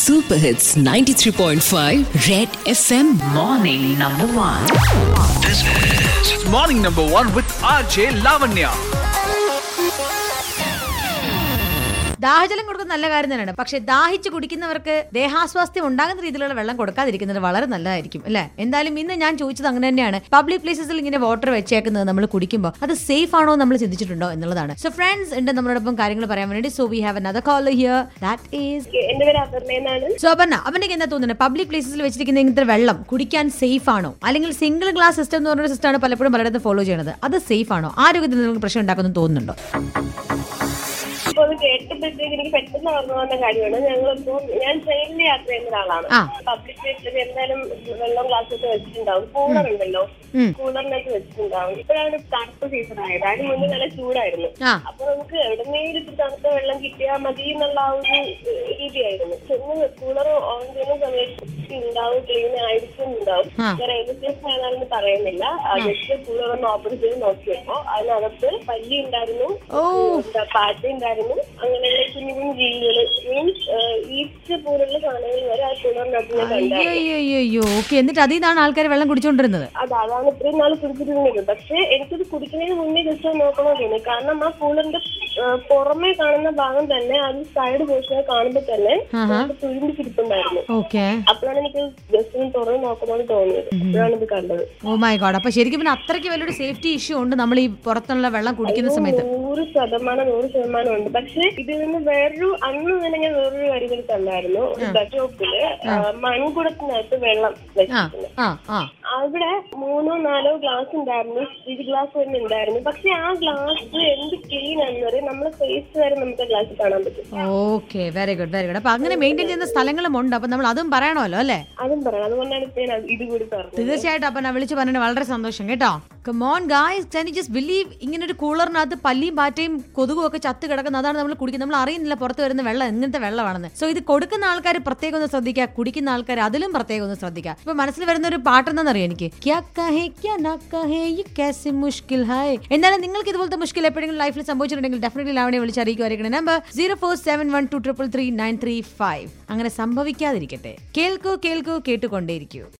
Super Hits 93.5 Red FM Morning number one. This is Morning Number One with RJ Lavanya. ദാഹജലം കൊടുക്കുന്ന നല്ല കാര്യം തന്നെയാണ് പക്ഷെ ദാഹിച്ച് കുടിക്കുന്നവർക്ക് ദേഹാസ്വാസ്ഥ്യം ഉണ്ടാകുന്ന രീതിയിലുള്ള വെള്ളം കൊടുക്കാതിരിക്കുന്നത് വളരെ നല്ലതായിരിക്കും അല്ലെ എന്തായാലും ഇന്ന് ഞാൻ ചോദിച്ചത് അങ്ങനെ തന്നെയാണ് പബ്ലിക് പ്ലേസസിൽ ഇങ്ങനെ വാട്ടർ വെച്ചേക്കുന്നത് നമ്മൾ കുടിക്കുമ്പോൾ അത് സേഫ് ആണോ നമ്മൾ ചിന്തിച്ചിട്ടുണ്ടോ എന്നുള്ളതാണ് സോ ഫ്രണ്ട്സ് ഉണ്ട് നമ്മളോടൊപ്പം കാര്യങ്ങൾ പറയാൻ വേണ്ടി so we have another caller here that is എന്റെ പേര് അപർണ എന്നാണ് സോ അപർണ അപർണയ്ക്ക് എന്താ തോന്നുന്നത് പബ്ലിക് പ്ലേസസിൽ വെച്ചിരിക്കുന്ന ഇങ്ങനത്തെ വെള്ളം കുടിക്കാൻ സേഫ് ആണോ അല്ലെങ്കിൽ സിംഗിൾ ഗ്ലാസ് സിസ്റ്റം എന്ന് പറഞ്ഞൊരു സിസ്റ്റമാണ് പലപ്പോഴും പലയിടത്തും ഫോളോ ചെയ്യുന്നത് അത് സേഫ് ആണോ ആരോഗ്യത്തിന് നിങ്ങൾക്ക് പ്രശ്നം ഉണ്ടാക്കുന്നു തോന്നുന്നുണ്ടോ ഇപ്പൊ അത് കേട്ടപ്പോഴത്തേക്ക് എനിക്ക് പെട്ടെന്ന് ഓർമ്മ വന്ന കാര്യമാണ് ഞങ്ങളിപ്പോ ഞാൻ ട്രെയിനിൽ യാത്ര ചെയ്യുന്ന ഒരാളാണ് ആ. പബ്ലിക് പ്ലേസിൽ എന്തായാലും വെള്ളം ഗ്ലാസ് ഒക്കെ വെച്ചിട്ടുണ്ടാവും കൂളർ ഉണ്ടല്ലോ ഉം. കൂളറിനൊക്കെ വെച്ചിട്ടുണ്ടാവും ഇപ്പോഴാണ് തണുപ്പ് സീസൺ ആയത് അതിന് മുന്നേ നല്ല ചൂടായിരുന്നു ആ അപ്പൊ നമുക്ക് എവിടെന്നെങ്കിലും ഇത്തിരി തണുത്ത വെള്ളം കിട്ടിയാൽ മതി എന്നുള്ള ആ ഒരു ഏഹ്, രീതിയായിരുന്നു ചെന്ന് കൂളർ ഓൺ ചെയ്യുന്ന സമയത്ത് ഉണ്ടാവും ക്ലീൻ ആയിരിക്കും ഉണ്ടാവും ആ. ഞാൻ റെയിൽവേ സ്റ്റേഷൻ ഏതാണെന്ന് പറയുന്നില്ല ജസ്റ്റ് കൂളർ ഒന്ന് ഓപ്പൺ ചെയ്ത് നോക്കിയപ്പോ അതിനകത്ത് പല്ലി ഉണ്ടായിരുന്നു ഓ. എന്താ പാറ്റ ഉണ്ടായിരുന്നു അങ്ങനെയുള്ള കുഞ്ഞു കുഞ്ഞു ജീവികള് മീൻസ് ഈസ്റ്റ് പോലുള്ള സാധനങ്ങൾ വരെ ആ കൂളറിനകത്ത് ഞാൻ കണ്ടായിരുന്നു അയ്യോ ഓക്കെ എന്നിട്ട് അതിൽ നിന്നാണ് ആൾക്കാർ വെള്ളം കുടിച്ചുകൊണ്ടിരുന്നത് അത് അതാണ് ഇത്രയും നാൾ കുടിച്ചിരുന്നത് പക്ഷെ എനിക്കിത് കുടിക്കുന്നതിന് മുന്നേ ജസ്റ്റ് ഒന്ന് നോക്കണോ തോന്നി കാരണം ആ കൂളറിന്റെ ആ, പുറമേ കാണുന്ന ഭാഗം തന്നെ അത് സൈഡ് പോർഷനെ കാണുമ്പോൾ തന്നെ നമുക്ക് തുരുമ്പിച്ചിരിപ്പുണ്ടായിരുന്നു ഓക്കെ അപ്പോഴാണ് എനിക്ക് ജസ്റ്റ് ഒന്ന് തുറന്ന് നോക്കണമെന്ന് തോന്നിയത് അപ്പോഴാണ് ഇത് കണ്ടത് ഓ മൈ ഗോഡ് അപ്പൊ ശരിക്കും പിന്നെ അത്രയ്ക്ക് വലിയൊരു സേഫ്റ്റി ഇഷ്യൂ ഉണ്ട് നമ്മൾ ഈ പുറത്തുള്ള വെള്ളം കുടിക്കുന്ന സമയത്ത് നൂറ് ശതമാനം നൂറ് ശതമാനം ഉണ്ട് പക്ഷെ ഇതിൽ നിന്ന് വേറൊരു അന്ന് തന്നെ ഞാൻ വേറൊരു കാര്യം കണ്ടായിരുന്നു ഒരു ബസ് സ്റ്റോപ്പില് മൺകുടത്തിനകത്ത് വെള്ളം ആ വെച്ചിട്ടുണ്ട് ആ ആ അവിടെ മൂന്നോ നാലോ ഗ്ലാസ് ഉണ്ടായിരുന്നു സ്റ്റീൽ ഗ്ലാസ് തന്നെ ഉണ്ടായിരുന്നു പക്ഷെ ആ ഗ്ലാസ് എന്ത് ക്ലീൻ ആണെന്ന് പറയാം നമ്മളെ ഫേസ് വരെ നമുക്ക് ഗ്ലാസ് കാണാൻ പറ്റും okay very good very good അപ്പൊ അങ്ങനെ മെയിൻറ്റെയിൻ ചെയ്യുന്ന സ്ഥലങ്ങളും ഉണ്ട് അപ്പൊ നമ്മൾ അതും പറയണമല്ലോ അല്ലേ അതും പറയാം അതുകൊണ്ടാണ് ഇപ്പൊ ഞാൻ ഇത് കൂടി പറഞ്ഞത് തീർച്ചയായിട്ടും അപ്പൊ ഞാൻ വിളിച്ചു പറഞ്ഞത് വളരെ സന്തോഷം കേട്ടോ come on guys can you just believe ഇങ്ങനെ ഒരു കൂളറിനകത്ത് പല്ലിയും പാറ്റയും കൊതുകും ഒക്കെ ചത്ത് കിടക്കുന്ന അതാണ് നമ്മൾ കുടിക്കുന്നത് നമ്മൾ അറിയുന്നില്ല പുറത്ത് വരുന്ന വെള്ളം എങ്ങനത്തെ വെള്ളമാണെന്ന് സോ ഇത് കൊടുക്കുന്ന ആൾക്കാർ പ്രത്യേകം ഒന്ന് ശ്രദ്ധിക്കുക കുടിക്കുന്ന ആൾക്കാർ അതിലും പ്രത്യേകം ഒന്ന് ശ്രദ്ധിക്കുക ഇപ്പൊ മനസ്സിൽ വരുന്ന ഒരു പാട്ടെന്നറിയോ എനിക്ക് ക്യാ കഹേ ക്യാ നാ കഹേ യേ कैसे മുഷ്കിൽ ഹായ് എന്നാലും നിങ്ങൾക്ക് ഇതുപോലത്തെ മുഷ്കിൽ എപ്പോഴെങ്കിലും ലൈഫിൽ സംഭവിച്ചിട്ടുണ്ടെങ്കിൽ ഡെഫിനറ്റ്ലി ലാവണെ വിളിച്ച് അറിയിക്കുമായിരിക്കണം number zero four seven one two triple three nine three five അങ്ങനെ സംഭവിക്കാതിരിക്കട്ടെ കേൾക്കൂ കേൾക്കൂ കേട്ടുകൊണ്ടേയിരിക്കൂ